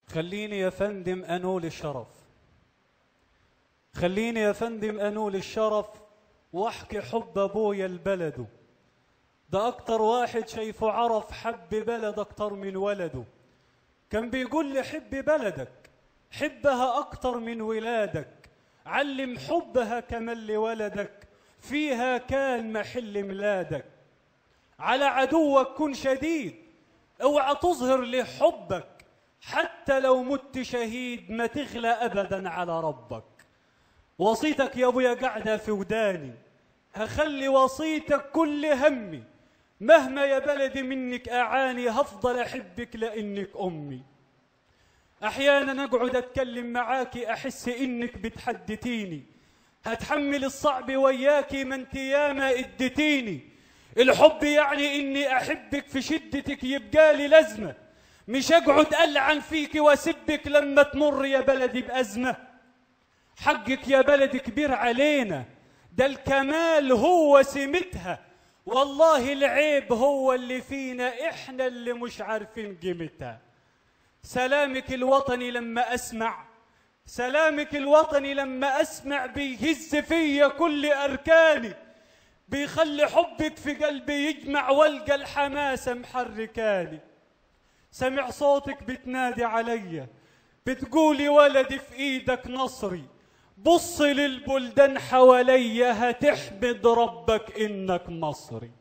خليني يا فندم أنول الشرف خليني يا فندم أنول الشرف واحكي حب أبويا لبلده ده أكتر واحد شايفه عرف حب بلد أكتر من ولده كان بيقول لي حب بلدك حبها أكتر من ولادك علم حبها كمان لولدك فيها كان محل ميلادك على عدوك كن شديد اوعى تظهر لحبك حتى لو مت شهيد ما تغلى ابدا على ربك وصيتك يا ابويا قاعده في وداني هخلي وصيتك كل همي مهما يا بلدي منك اعاني هفضل احبك لانك امي احيانا اقعد اتكلم معاكي احس انك بتحدتيني هتحمل الصعب وياكي ما انت ياما اديتيني الحب يعني اني احبك في شدتك يبقى لي لازمه مش اقعد العن فيك واسبك لما تمر يا بلدي بازمه حقك يا بلدي كبير علينا ده الكمال هو سمتها والله العيب هو اللي فينا احنا اللي مش عارفين قيمتها سلامك الوطني لما اسمع سلامك الوطني لما اسمع بيهز فيا كل اركاني بيخلي حبك في قلبي يجمع والقى الحماسه محركاني سمع صوتك بتنادي عليا بتقولي ولدي في ايدك نصري بص للبلدان حواليا هتحمد ربك انك مصري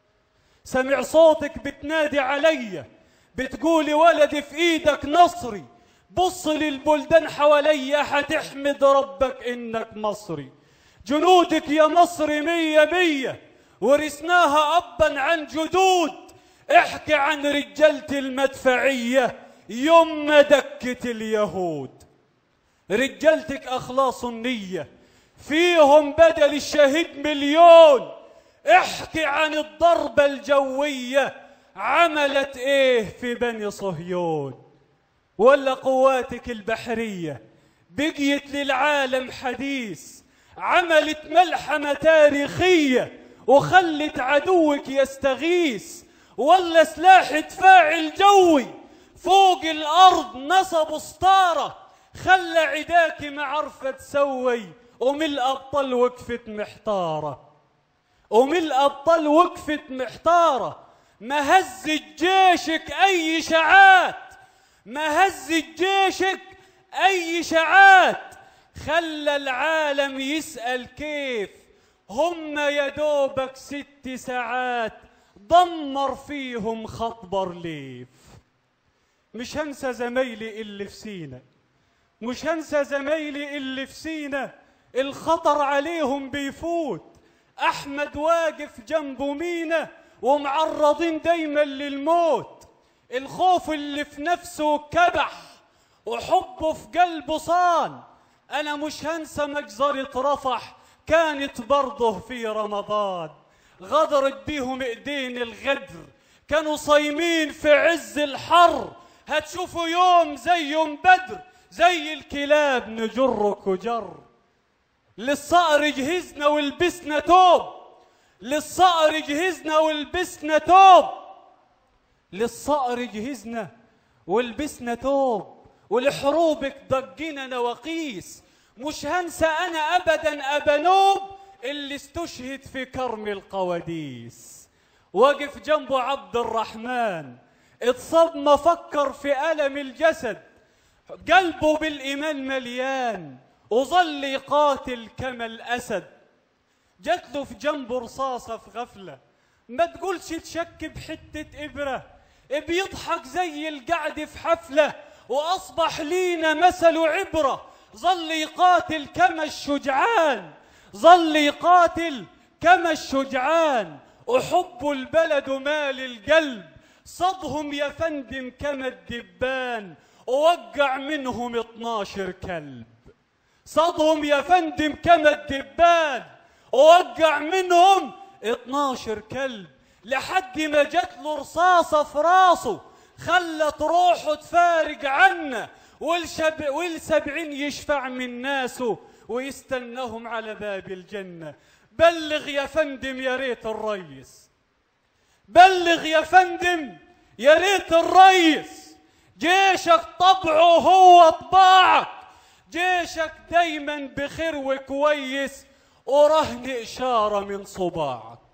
سمع صوتك بتنادي عليا بتقولي ولدي في ايدك نصري بص للبلدان حواليا هتحمد ربك انك مصري جنودك يا مصر مية مية ورثناها أبا عن جدود احكي عن رجالة المدفعية يوم ما دكت اليهود رجالتك أخلاص النية فيهم بدل الشهيد مليون احكي عن الضربة الجوية عملت ايه في بني صهيون ولا قواتك البحرية بقيت للعالم حديث عملت ملحمة تاريخية وخلت عدوك يستغيث ولا سلاح دفاع الجوي فوق الأرض نصب سطارة خلى عداك ما عرفة تسوي ومن الأبطال وقفت محتارة ومن الأبطال وقفت محتارة ما هزت جيشك أي شعات ما هزت جيشك أي شعات خلى العالم يسأل كيف هم يا دوبك ست ساعات دمر فيهم خط برليف مش هنسى زمايلي اللي في سينا مش هنسى زمايلي اللي في سينا الخطر عليهم بيفوت احمد واقف جنبه مينا ومعرضين دايما للموت الخوف اللي في نفسه كبح وحبه في قلبه صان انا مش هنسى مجزرة رفح كانت برضه في رمضان غدرت بيهم ايدين الغدر كانوا صايمين في عز الحر هتشوفوا يوم زي يوم بدر زي الكلاب نجرك وجر للصقر جهزنا ولبسنا توب للصقر جهزنا ولبسنا توب للصقر جهزنا ولبسنا توب ولحروبك ضجنا نواقيس مش هنسى انا ابدا ابنوب اللي استشهد في كرم القواديس وقف جنبه عبد الرحمن اتصاب ما فكر في ألم الجسد قلبه بالإيمان مليان وظل يقاتل كما الأسد جات له في جنبه رصاصة في غفلة ما تقولش تشك بحتة إبرة بيضحك زي القعد في حفلة وأصبح لينا مثل عبرة ظل يقاتل كما الشجعان ظل يقاتل كما الشجعان وحب البلد مال القلب صدهم يا فندم كما الدبان ووقع منهم 12 كلب صدهم يا فندم كما الدبان ووقع منهم 12 كلب لحد ما جات له رصاصة في راسه خلت روحه تفارق عنا والشب والسبعين يشفع من ناسه ويستناهم على باب الجنة بلغ يا فندم يا ريت الريس بلغ يا فندم يا ريت الريس جيشك طبعه هو طباعك جيشك دايما بخير وكويس ورهن إشارة من صباعك